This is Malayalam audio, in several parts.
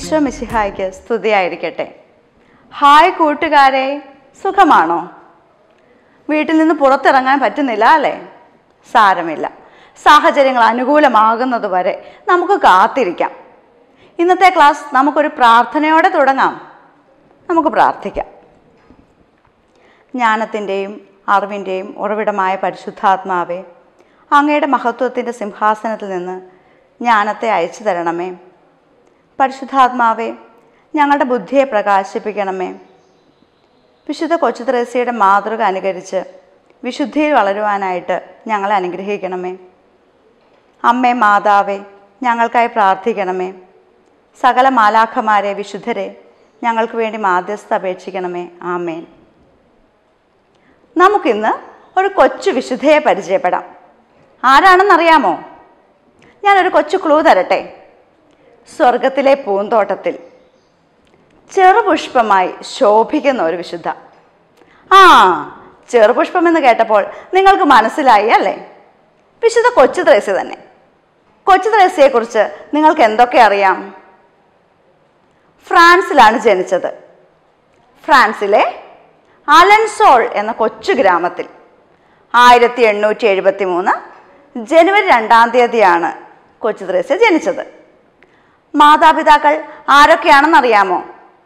ഈശോ മിശിഹായ്ക്ക് സ്തുതിയായിരിക്കട്ടെ ഹായ് കൂട്ടുകാരെ സുഖമാണോ വീട്ടിൽ നിന്ന് പുറത്തിറങ്ങാൻ പറ്റുന്നില്ല അല്ലേ സാരമില്ല സാഹചര്യങ്ങൾ അനുകൂലമാകുന്നത് വരെ നമുക്ക് കാത്തിരിക്കാം ഇന്നത്തെ ക്ലാസ് നമുക്കൊരു പ്രാർത്ഥനയോടെ തുടങ്ങാം നമുക്ക് പ്രാർത്ഥിക്കാം ജ്ഞാനത്തിൻ്റെയും അറിവിൻ്റെയും ഉറവിടമായ പരിശുദ്ധാത്മാവെ അങ്ങയുടെ മഹത്വത്തിൻ്റെ സിംഹാസനത്തിൽ നിന്ന് ജ്ഞാനത്തെ അയച്ചു തരണമേ പരിശുദ്ധാത്മാവെ ഞങ്ങളുടെ ബുദ്ധിയെ പ്രകാശിപ്പിക്കണമേ വിശുദ്ധ കൊച്ചു ത്രേസ്യയുടെ മാതൃക അനുകരിച്ച് വിശുദ്ധിയിൽ വളരുവാനായിട്ട് ഞങ്ങളെ അനുഗ്രഹിക്കണമേ അമ്മേ മാതാവേ ഞങ്ങൾക്കായി പ്രാർത്ഥിക്കണമേ സകല മാലാഖമാരെ വിശുദ്ധരെ ഞങ്ങൾക്ക് വേണ്ടി മാധ്യസ്ഥ അപേക്ഷിക്കണമേ ആമേൻ നമുക്കിന്ന് ഒരു കൊച്ചു വിശുദ്ധയെ പരിചയപ്പെടാം ആരാണെന്നറിയാമോ ഞാനൊരു കൊച്ചു ക്ലൂ തരട്ടെ സ്വർഗത്തിലെ പൂന്തോട്ടത്തിൽ ചെറുപുഷ്പമായി ശോഭിക്കുന്ന ഒരു വിശുദ്ധ ആ ചെറുപുഷ്പം എന്ന് കേട്ടപ്പോൾ നിങ്ങൾക്ക് മനസ്സിലായി അല്ലേ വിശുദ്ധ കൊച്ചു ത്രേസ്യ തന്നെ കൊച്ചു ത്രേസ്യയെക്കുറിച്ച് നിങ്ങൾക്ക് എന്തൊക്കെ അറിയാം ഫ്രാൻസിലാണ് ജനിച്ചത് ഫ്രാൻസിലെ അലൻസോൾ എന്ന കൊച്ചു ഗ്രാമത്തിൽ ആയിരത്തി എണ്ണൂറ്റി എഴുപത്തി മൂന്ന് ജനുവരി രണ്ടാം തീയതിയാണ് കൊച്ചു ത്രേസ്യ ജനിച്ചത് മാതാപിതാക്കൾ ആരൊക്കെയാണെന്നറിയാമോ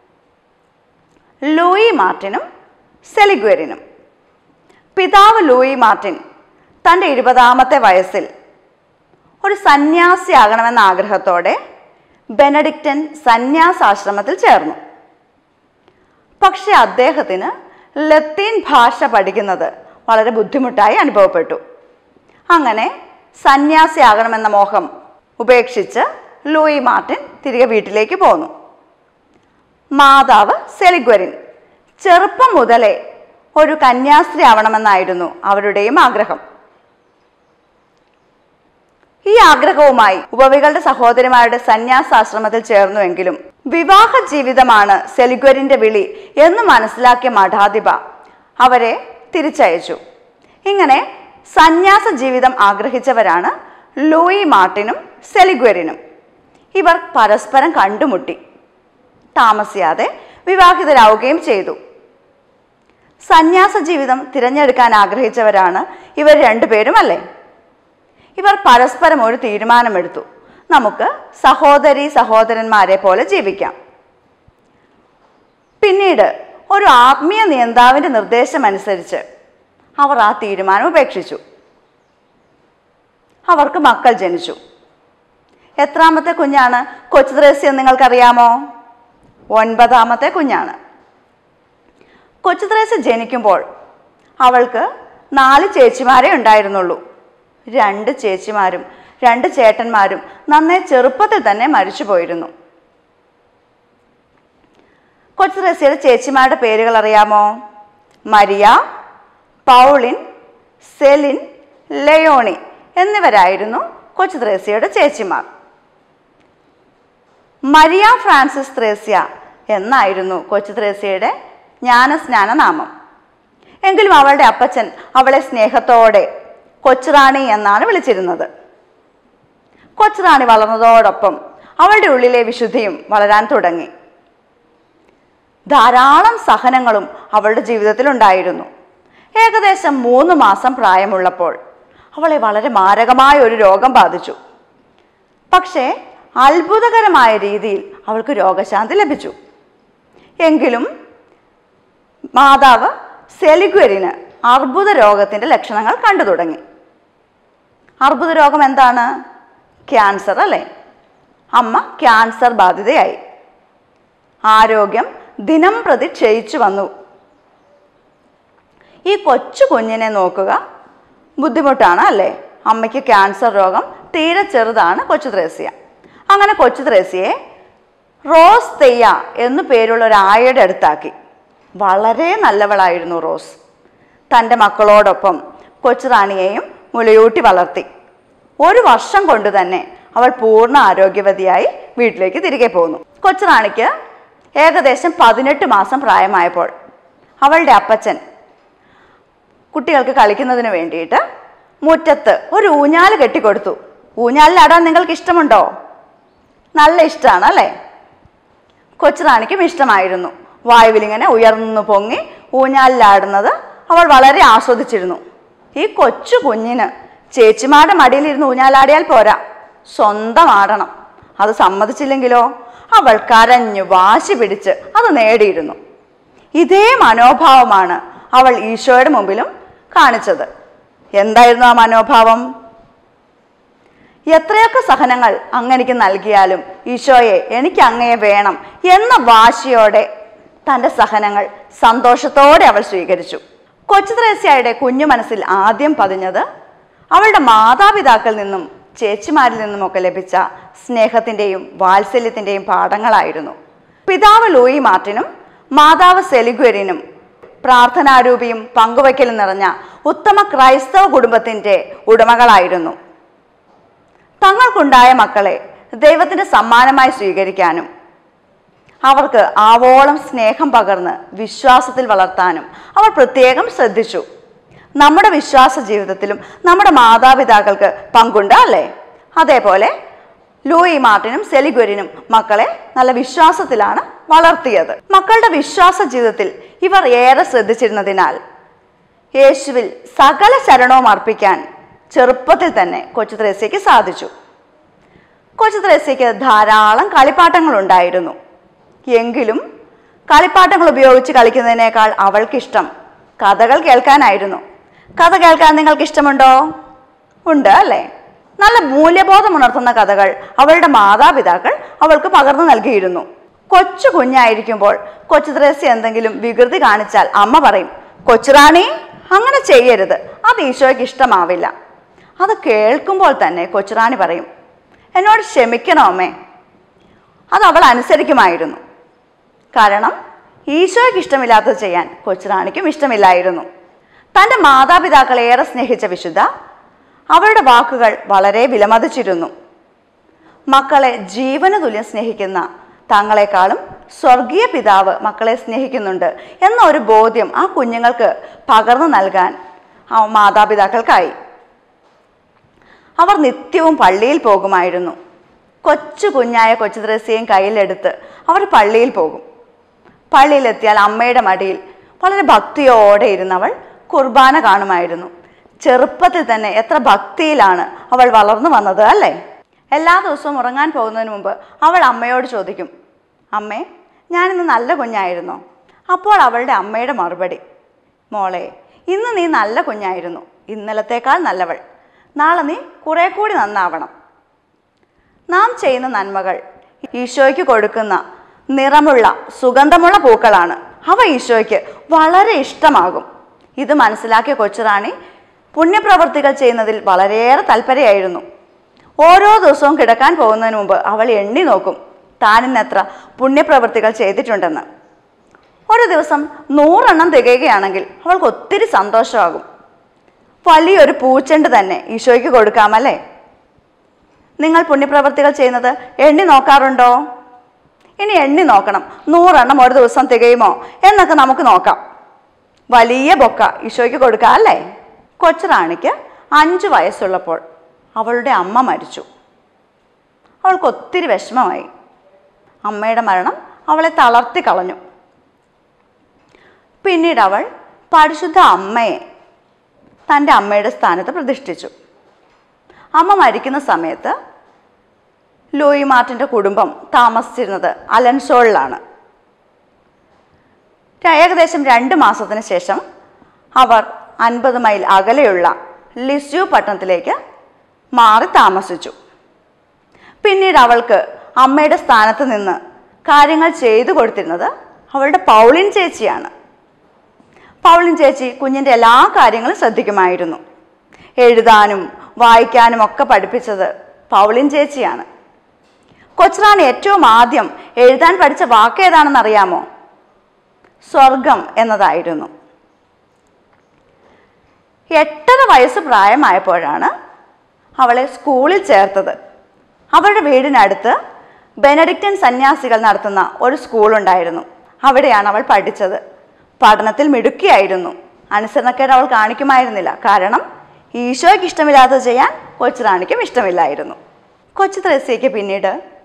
ലൂയി മാർട്ടിനും സെലിഗ്വരിനും പിതാവ് ലൂയി മാർട്ടിൻ തൻ്റെ ഇരുപതാമത്തെ വയസ്സിൽ ഒരു സന്യാസിയാകണമെന്ന ആഗ്രഹത്തോടെ ബെനഡിക്റ്റൻ സന്യാസാശ്രമത്തിൽ ചേർന്നു പക്ഷെ അദ്ദേഹത്തിന് ലത്തീൻ ഭാഷ പഠിക്കുന്നത് വളരെ ബുദ്ധിമുട്ടായി അനുഭവപ്പെട്ടു അങ്ങനെ സന്യാസിയാകണമെന്ന മോഹം ഉപേക്ഷിച്ച് ലൂയി മാർട്ടിൻ തിരികെ വീട്ടിലേക്ക് പോന്നു മാതാവ് സെലിഗ്വരിൻ ചെറുപ്പം മുതലേ ഒരു കന്യാസ്ത്രീ ആവണമെന്നായിരുന്നു അവരുടെയും ആഗ്രഹം ഈ ആഗ്രഹവുമായി ഉപവികളുടെ സഹോദരിമാരുടെ സന്യാസാശ്രമത്തിൽ ചേർന്നുവെങ്കിലും വിവാഹ ജീവിതമാണ് സെലിഗ്വരിന്റെ വിളി എന്ന് മനസ്സിലാക്കിയ മഠാധിപ അവരെ തിരിച്ചയച്ചു ഇങ്ങനെ സന്യാസ ജീവിതം ആഗ്രഹിച്ചവരാണ് ലൂയി മാർട്ടിനും സെലിഗ്വരിനും ഇവർ പരസ്പരം കണ്ടുമുട്ടി താമസിയാതെ വിവാഹിതരാവുകയും ചെയ്തു സന്യാസ ജീവിതം തിരഞ്ഞെടുക്കാൻ ആഗ്രഹിച്ചവരാണ് ഇവർ രണ്ടുപേരും അല്ലേ ഇവർ പരസ്പരം ഒരു തീരുമാനമെടുത്തു നമുക്ക് സഹോദരി സഹോദരന്മാരെ പോലെ ജീവിക്കാം പിന്നീട് ഒരു ആത്മീയ നിയന്താവിൻ്റെ നിർദ്ദേശമനുസരിച്ച് അവർ ആ തീരുമാനം ഉപേക്ഷിച്ചു അവർക്ക് മക്കൾ ജനിച്ചു എത്രാമത്തെ കുഞ്ഞാണ് കൊച്ചു ത്രേസ്യ നിങ്ങൾക്കറിയാമോ ഒൻപതാമത്തെ കുഞ്ഞാണ് കൊച്ചു ത്രേസ്യ ജനിക്കുമ്പോൾ അവൾക്ക് നാല് ചേച്ചിമാരേ ഉണ്ടായിരുന്നുള്ളൂ രണ്ട് ചേച്ചിമാരും രണ്ട് ചേട്ടന്മാരും നന്നേ ചെറുപ്പത്തിൽ തന്നെ മരിച്ചു പോയിരുന്നു കൊച്ചു ത്രേസ്യയുടെ ചേച്ചിമാരുടെ പേരുകൾ അറിയാമോ മരിയ പൗളിൻ സെലിൻ ലയോണി എന്നിവരായിരുന്നു കൊച്ചു ത്രേസ്യയുടെ ചേച്ചിമാർ മരിയ ഫ്രാൻസിസ് ത്രേസ്യ എന്നായിരുന്നു കൊച്ചു ത്രേസ്യയുടെ ജ്ഞാനസ്നാന നാമം എങ്കിലും അവളുടെ അപ്പച്ചൻ അവളെ സ്നേഹത്തോടെ കൊച്ചുറാണി എന്നാണ് വിളിച്ചിരുന്നത് കൊച്ചുറാണി വളർന്നതോടൊപ്പം അവളുടെ ഉള്ളിലെ വിശുദ്ധിയും വളരാൻ തുടങ്ങി ധാരാളം സഹനങ്ങളും അവളുടെ ജീവിതത്തിൽ ഉണ്ടായിരുന്നു ഏകദേശം മൂന്ന് മാസം പ്രായമുള്ളപ്പോൾ അവളെ വളരെ മാരകമായ ഒരു രോഗം ബാധിച്ചു പക്ഷേ അത്ഭുതകരമായ രീതിയിൽ അവൾക്ക് രോഗശാന്തി ലഭിച്ചു എങ്കിലും മാതാവ് സെലിഗ്വരിന് അർബുദ രോഗത്തിൻ്റെ ലക്ഷണങ്ങൾ കണ്ടു തുടങ്ങി അർബുദ രോഗം എന്താണ് ക്യാൻസർ അല്ലേ അമ്മ ക്യാൻസർ ബാധിതയായി ആരോഗ്യം ദിനം പ്രതി ക്ഷയിച്ചു വന്നു ഈ കൊച്ചു കുഞ്ഞിനെ നോക്കുക ബുദ്ധിമുട്ടാണ് അല്ലേ അമ്മയ്ക്ക് ക്യാൻസർ രോഗം തീരെ ചെറുതാണ് കൊച്ചു ത്രേസ്യ അങ്ങനെ കൊച്ചു ത്രേസ്യയെ റോസ് തെയ്യ എന്നു പേരുള്ള ഒരു ആയയുടെ അടുത്താക്കി വളരെ നല്ലവളായിരുന്നു റോസ് തൻ്റെ മക്കളോടൊപ്പം കൊച്ചുറാണിയെയും മുലയൂട്ടി വളർത്തി ഒരു വർഷം കൊണ്ട് തന്നെ അവൾ പൂർണ്ണ ആരോഗ്യവതിയായി വീട്ടിലേക്ക് തിരികെ പോന്നു കൊച്ചുറാണിക്ക് ഏകദേശം പതിനെട്ട് മാസം പ്രായമായപ്പോൾ അവളുടെ അപ്പച്ചൻ കുട്ടികൾക്ക് കളിക്കുന്നതിന് വേണ്ടിയിട്ട് മുറ്റത്ത് ഒരു ഊഞ്ഞാല് കെട്ടിക്കൊടുത്തു ഊഞ്ഞാലിലാടാൻ നിങ്ങൾക്ക് ഇഷ്ടമുണ്ടോ നല്ല ഇഷ്ടമാണ് അല്ലേ കൊച്ചുറാണിക്കും ഇഷ്ടമായിരുന്നു വായുവിലിങ്ങനെ ഉയർന്നു പൊങ്ങി ഊഞ്ഞാലിലാടുന്നത് അവൾ വളരെ ആസ്വദിച്ചിരുന്നു ഈ കൊച്ചു കുഞ്ഞിന് ചേച്ചിമാരുടെ മടിയിലിരുന്ന് ഊഞ്ഞാലാടിയാൽ പോരാ സ്വന്തം ആടണം അത് സമ്മതിച്ചില്ലെങ്കിലോ അവൾ കരഞ്ഞു വാശി പിടിച്ച് അത് നേടിയിരുന്നു ഇതേ മനോഭാവമാണ് അവൾ ഈശോയുടെ മുമ്പിലും കാണിച്ചത് എന്തായിരുന്നു ആ മനോഭാവം എത്രയൊക്കെ സഹനങ്ങൾ അങ്ങനെക്ക് നൽകിയാലും ഈശോയെ എനിക്ക് അങ്ങയെ വേണം എന്ന വാശിയോടെ തൻ്റെ സഹനങ്ങൾ സന്തോഷത്തോടെ അവൾ സ്വീകരിച്ചു കൊച്ചു ത്രേസ്യയുടെ കുഞ്ഞു മനസ്സിൽ ആദ്യം പതിഞ്ഞത് അവളുടെ മാതാപിതാക്കളിൽ നിന്നും ചേച്ചിമാരിൽ നിന്നുമൊക്കെ ലഭിച്ച സ്നേഹത്തിൻ്റെയും വാത്സല്യത്തിൻ്റെയും പാഠങ്ങളായിരുന്നു പിതാവ് ലൂയി മാർട്ടിനും മാതാവ് സെലിഗ്വരിനും പ്രാർത്ഥനാരൂപിയും പങ്കുവയ്ക്കലും നിറഞ്ഞ ഉത്തമ ക്രൈസ്തവ കുടുംബത്തിൻ്റെ ഉടമകളായിരുന്നു തങ്ങൾക്കുണ്ടായ മക്കളെ ദൈവത്തിന്റെ സമ്മാനമായി സ്വീകരിക്കാനും അവർക്ക് ആവോളം സ്നേഹം പകർന്ന് വിശ്വാസത്തിൽ വളർത്താനും അവർ പ്രത്യേകം ശ്രദ്ധിച്ചു നമ്മുടെ വിശ്വാസ ജീവിതത്തിലും നമ്മുടെ മാതാപിതാക്കൾക്ക് പങ്കുണ്ട് അല്ലേ അതേപോലെ ലൂയി മാർട്ടിനും സെലിഗുരിനും മക്കളെ നല്ല വിശ്വാസത്തിലാണ് വളർത്തിയത് മക്കളുടെ വിശ്വാസ ജീവിതത്തിൽ ഇവർ ഏറെ ശ്രദ്ധിച്ചിരുന്നതിനാൽ യേശുവിൽ സകല ശരണവും അർപ്പിക്കാൻ ചെറുപ്പത്തിൽ തന്നെ കൊച്ചു ത്രേസ്യയ്ക്ക് സാധിച്ചു കൊച്ചു ത്രേസ്യയ്ക്ക് ധാരാളം കളിപ്പാട്ടങ്ങൾ ഉണ്ടായിരുന്നു എങ്കിലും കളിപ്പാട്ടങ്ങൾ ഉപയോഗിച്ച് കളിക്കുന്നതിനേക്കാൾ അവൾക്കിഷ്ടം കഥകൾ കേൾക്കാനായിരുന്നു കഥ കേൾക്കാൻ നിങ്ങൾക്ക് ഇഷ്ടമുണ്ടോ ഉണ്ട് അല്ലേ നല്ല മൂല്യബോധം ഉണർത്തുന്ന കഥകൾ അവളുടെ മാതാപിതാക്കൾ അവൾക്ക് പകർന്നു നൽകിയിരുന്നു കൊച്ചു കുഞ്ഞായിരിക്കുമ്പോൾ കൊച്ചു ത്രേസ്യ എന്തെങ്കിലും വികൃതി കാണിച്ചാൽ അമ്മ പറയും കൊച്ചുറാണി അങ്ങനെ ചെയ്യരുത് അത് ഈശോയ്ക്ക് ഇഷ്ടമാവില്ല അത് കേൾക്കുമ്പോൾ തന്നെ കൊച്ചുറാണി പറയും എന്നോട് ക്ഷമിക്കണോ അമ്മേ അത് അവൾ അനുസരിക്കുമായിരുന്നു കാരണം ഈശോയ്ക്ക് ഇഷ്ടമില്ലാത്തത് ചെയ്യാൻ കൊച്ചുറാണിക്കും ഇഷ്ടമില്ലായിരുന്നു തൻ്റെ മാതാപിതാക്കളെ ഏറെ സ്നേഹിച്ച വിശുദ്ധ അവരുടെ വാക്കുകൾ വളരെ വിലമതിച്ചിരുന്നു മക്കളെ ജീവന് തുല്യം സ്നേഹിക്കുന്ന തങ്ങളെക്കാളും സ്വർഗീയ പിതാവ് മക്കളെ സ്നേഹിക്കുന്നുണ്ട് എന്ന ഒരു ബോധ്യം ആ കുഞ്ഞുങ്ങൾക്ക് പകർന്നു നൽകാൻ ആ മാതാപിതാക്കൾക്കായി അവർ നിത്യവും പള്ളിയിൽ പോകുമായിരുന്നു കൊച്ചു കുഞ്ഞായ കൊച്ചു ത്രസ്യയും കയ്യിലെടുത്ത് അവർ പള്ളിയിൽ പോകും പള്ളിയിലെത്തിയാൽ അമ്മയുടെ മടിയിൽ വളരെ ഭക്തിയോടെ ഇരുന്നവൾ കുർബാന കാണുമായിരുന്നു ചെറുപ്പത്തിൽ തന്നെ എത്ര ഭക്തിയിലാണ് അവൾ വളർന്നു വന്നത് അല്ലേ എല്ലാ ദിവസവും ഉറങ്ങാൻ പോകുന്നതിന് മുമ്പ് അവൾ അമ്മയോട് ചോദിക്കും അമ്മേ ഞാനിന്ന് നല്ല കുഞ്ഞായിരുന്നോ അപ്പോൾ അവളുടെ അമ്മയുടെ മറുപടി മോളെ ഇന്ന് നീ നല്ല കുഞ്ഞായിരുന്നു ഇന്നലത്തേക്കാൾ നല്ലവൾ നാളെ നീ കുറെ കൂടി നന്നാവണം നാം ചെയ്യുന്ന നന്മകൾ ഈശോയ്ക്ക് കൊടുക്കുന്ന നിറമുള്ള സുഗന്ധമുള്ള പൂക്കളാണ് അവ ഈശോയ്ക്ക് വളരെ ഇഷ്ടമാകും ഇത് മനസ്സിലാക്കിയ കൊച്ചുറാണി പുണ്യപ്രവർത്തികൾ ചെയ്യുന്നതിൽ വളരെയേറെ താല്പര്യമായിരുന്നു ഓരോ ദിവസവും കിടക്കാൻ പോകുന്നതിന് മുമ്പ് അവൾ എണ്ണി നോക്കും താനിന്നെത്ര പുണ്യപ്രവർത്തികൾ ചെയ്തിട്ടുണ്ടെന്ന് ഒരു ദിവസം നൂറെണ്ണം തികയുകയാണെങ്കിൽ അവൾക്ക് ഒത്തിരി സന്തോഷമാകും വലിയൊരു പൂച്ചെണ്ട് തന്നെ ഈശോയ്ക്ക് കൊടുക്കാമല്ലേ നിങ്ങൾ പുണ്യപ്രവർത്തികൾ ചെയ്യുന്നത് എണ്ണി നോക്കാറുണ്ടോ ഇനി എണ്ണി നോക്കണം നൂറെണ്ണം ഒരു ദിവസം തികയുമോ എന്നൊക്കെ നമുക്ക് നോക്കാം വലിയ ബൊക്ക ഈശോയ്ക്ക് കൊടുക്കാം അല്ലേ കൊച്ചുറാണിക്ക് അഞ്ച് വയസ്സുള്ളപ്പോൾ അവളുടെ അമ്മ മരിച്ചു അവൾക്ക് ഒത്തിരി വിഷമമായി അമ്മയുടെ മരണം അവളെ തളർത്തി കളഞ്ഞു പിന്നീട് അവൾ പരിശുദ്ധ അമ്മയെ തൻ്റെ അമ്മയുടെ സ്ഥാനത്ത് പ്രതിഷ്ഠിച്ചു അമ്മ മരിക്കുന്ന സമയത്ത് ലൂയി മാർട്ടിൻ്റെ കുടുംബം താമസിച്ചിരുന്നത് അലൻസോളിലാണ് ഏകദേശം രണ്ട് മാസത്തിന് ശേഷം അവർ അൻപത് മൈൽ അകലെയുള്ള ലിസ്യു പട്ടണത്തിലേക്ക് മാറി താമസിച്ചു പിന്നീട് അവൾക്ക് അമ്മയുടെ സ്ഥാനത്ത് നിന്ന് കാര്യങ്ങൾ ചെയ്തു കൊടുത്തിരുന്നത് അവളുടെ പൗളിൻ ചേച്ചിയാണ് പൗളിൻ ചേച്ചി കുഞ്ഞിൻ്റെ എല്ലാ കാര്യങ്ങളും ശ്രദ്ധിക്കുമായിരുന്നു എഴുതാനും വായിക്കാനും ഒക്കെ പഠിപ്പിച്ചത് പൗളിൻ ചേച്ചിയാണ് കൊച്ചുറാണി ഏറ്റവും ആദ്യം എഴുതാൻ പഠിച്ച വാക്ക് ഏതാണെന്ന് അറിയാമോ സ്വർഗം എന്നതായിരുന്നു എട്ടര വയസ്സ് പ്രായമായപ്പോഴാണ് അവളെ സ്കൂളിൽ ചേർത്തത് അവരുടെ വീടിനടുത്ത് ബെനഡിക്റ്റൻ സന്യാസികൾ നടത്തുന്ന ഒരു സ്കൂളുണ്ടായിരുന്നു അവിടെയാണ് അവൾ പഠിച്ചത് പഠനത്തിൽ മിടുക്കിയായിരുന്നു അനുസരണക്കേട് അവൾ കാണിക്കുമായിരുന്നില്ല കാരണം ഈശോയ്ക്ക് ഇഷ്ടമില്ലാത്തത് ചെയ്യാൻ കൊച്ചുറാണിക്കും ഇഷ്ടമില്ലായിരുന്നു കൊച്ചു ത്രേസ്യയ്ക്ക് പിന്നീട്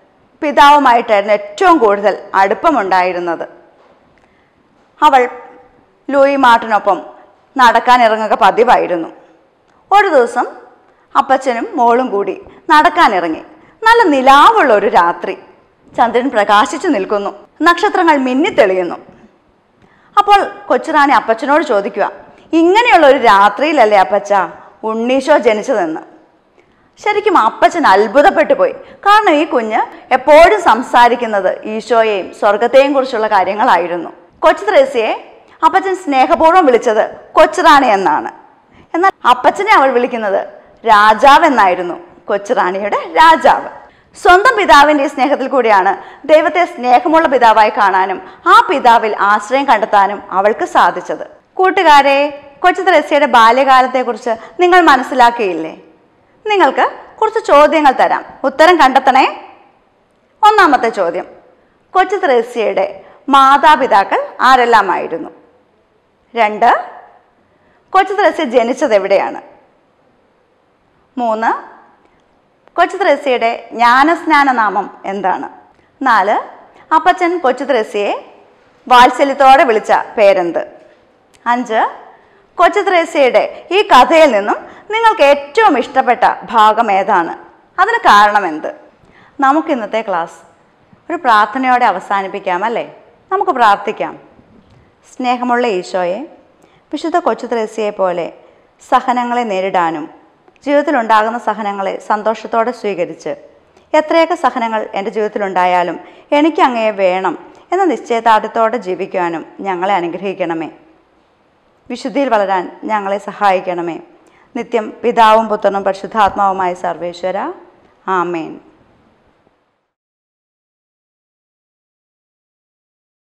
പിതാവുമായിട്ടായിരുന്നു ഏറ്റവും കൂടുതൽ അടുപ്പമുണ്ടായിരുന്നത് അവൾ ലൂയി മാർട്ടിനൊപ്പം നടക്കാൻ ഇറങ്ങുക പതിവായിരുന്നു ഒരു ദിവസം അപ്പച്ചനും മോളും കൂടി നടക്കാനിറങ്ങി നല്ല നിലാവുള്ള ഒരു രാത്രി ചന്ദ്രൻ പ്രകാശിച്ചു നിൽക്കുന്നു നക്ഷത്രങ്ങൾ മിന്നിത്തെളിയുന്നു അപ്പോൾ കൊച്ചുറാണി അപ്പച്ചനോട് ചോദിക്കുക ഇങ്ങനെയുള്ള ഒരു രാത്രിയിലല്ലേ അപ്പച്ച ഉണ്ണീശോ ജനിച്ചതെന്ന് ശരിക്കും അപ്പച്ചൻ അത്ഭുതപ്പെട്ടു പോയി കാരണം ഈ കുഞ്ഞ് എപ്പോഴും സംസാരിക്കുന്നത് ഈശോയെയും സ്വർഗത്തെയും കുറിച്ചുള്ള കാര്യങ്ങളായിരുന്നു കൊച്ചു ത്രേസ്യയെ അപ്പച്ചൻ സ്നേഹപൂർവ്വം വിളിച്ചത് കൊച്ചുറാണി എന്നാണ് എന്നാൽ അപ്പച്ചനെ അവൾ വിളിക്കുന്നത് രാജാവ് എന്നായിരുന്നു കൊച്ചുറാണിയുടെ രാജാവ് സ്വന്തം പിതാവിൻ്റെ ഈ സ്നേഹത്തിൽ കൂടിയാണ് ദൈവത്തെ സ്നേഹമുള്ള പിതാവായി കാണാനും ആ പിതാവിൽ ആശ്രയം കണ്ടെത്താനും അവൾക്ക് സാധിച്ചത് കൂട്ടുകാരെ കൊച്ചു ത്രേസ്യയുടെ ബാല്യകാലത്തെക്കുറിച്ച് നിങ്ങൾ മനസ്സിലാക്കിയില്ലേ നിങ്ങൾക്ക് കുറച്ച് ചോദ്യങ്ങൾ തരാം ഉത്തരം കണ്ടെത്തണേ ഒന്നാമത്തെ ചോദ്യം കൊച്ചു ത്രേസ്യയുടെ മാതാപിതാക്കൾ ആരെല്ലാമായിരുന്നു രണ്ട് കൊച്ചു ത്രേസ്യ ജനിച്ചത് എവിടെയാണ് മൂന്ന് കൊച്ചു ത്രേസ്യയുടെ ജ്ഞാനസ്നാന നാമം എന്താണ് നാല് അപ്പച്ചൻ കൊച്ചു ത്രേസ്യയെ വാത്സല്യത്തോടെ വിളിച്ച പേരെന്ത് അഞ്ച് കൊച്ചു ത്രേസ്യയുടെ ഈ കഥയിൽ നിന്നും നിങ്ങൾക്ക് ഏറ്റവും ഇഷ്ടപ്പെട്ട ഭാഗം ഏതാണ് അതിന് കാരണം എന്ത് നമുക്ക് ഇന്നത്തെ ക്ലാസ് ഒരു പ്രാർത്ഥനയോടെ അവസാനിപ്പിക്കാം അല്ലേ നമുക്ക് പ്രാർത്ഥിക്കാം സ്നേഹമുള്ള ഈശോയെ വിശുദ്ധ കൊച്ചു ത്രേസ്യയെ പോലെ സഹനങ്ങളെ നേരിടാനും ജീവിതത്തിലുണ്ടാകുന്ന സഹനങ്ങളെ സന്തോഷത്തോടെ സ്വീകരിച്ച് എത്രയൊക്കെ സഹനങ്ങൾ എൻ്റെ ജീവിതത്തിലുണ്ടായാലും എനിക്ക് അങ്ങയെ വേണം എന്ന നിശ്ചയദാർഢ്യത്തോടെ ജീവിക്കുവാനും ഞങ്ങളെ അനുഗ്രഹിക്കണമേ വിശുദ്ധിയിൽ വളരാൻ ഞങ്ങളെ സഹായിക്കണമേ നിത്യം പിതാവും പുത്രനും പരിശുദ്ധാത്മാവുമായ സർവേശ്വര ആമേൻ